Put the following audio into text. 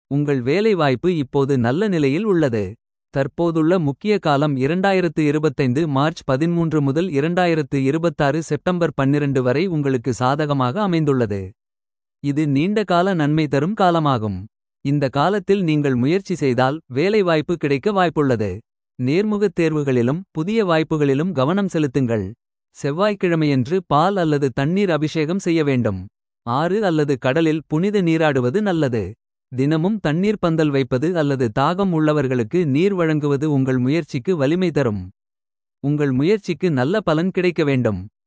உங்கள் வேலைவாய்ப்பு இப்போது நல்ல நிலையில் உள்ளது. தற்போதுள்ள முக்கிய காலம் 2025 மார்ச் 13 முதல் 2026 செப்டம்பர் 12 வரை உங்களுக்கு சாதகமாக அமைந்துள்ளது. இது நீண்டகால நன்மை தரும் காலமாகும். இந்த காலத்தில் நீங்கள் முயற்சி செய்தால் வேலைவாய்ப்பு கிடைக்க வாய்ப்புள்ளது. நேர்முகத் தேர்வுகளிலும் புதிய வாய்ப்புகளிலும் கவனம் செலுத்துங்கள். செவ்வாய்க்கிழமையன்று பால் அல்லது தண்ணீர் அபிஷேகம் செய்ய வேண்டும். ஆறு அல்லது கடலில் புனித நீராடுவது நல்லது. தினமும் தண்ணீர் பந்தல் வைப்பது அல்லது தாகம் உள்ளவர்களுக்கு நீர் வழங்குவது உங்கள் முயற்சிக்கு வலிமை தரும். உங்கள் முயற்சிக்கு நல்ல பலன் கிடைக்க வேண்டும்.